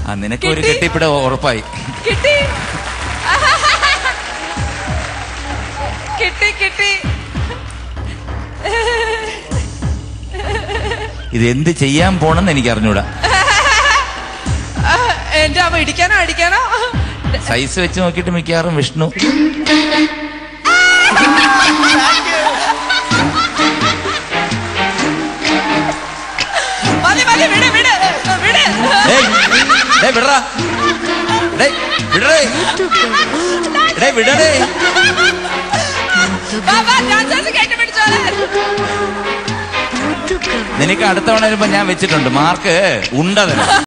ആ നിനക്ക് ഒരു കിട്ടി. കെട്ടിപ്പിട ഉറപ്പായി കിട്ടി കിട്ടി കിട്ടി ഇത് എന്ത് ചെയ്യാൻ പോണെന്ന് എനിക്ക് അറിഞ്ഞൂടാ ആ, എന്റെ അമ്മ ഇടിക്കാനോ അടിക്കാനോ സൈസ് വെച്ച് നോക്കിയിട്ട് മിക്കവാറും വിഷ്ണു മതി മതി വിട് വിട് വിട് ഡേയ്, ഡേയ് വിടറാ ഡേയ്, വിടറേ ഡേയ്, വിടടേ വാ, വാ, ഞാൻ ചേച്ചി കയറ്റി പിടിച്ചോളെ നിനക്ക് അടുത്ത തവണ വരുമ്പോ ഞാൻ വെച്ചിട്ടുണ്ട് മാർക്ക് ഉണ്ടതിന്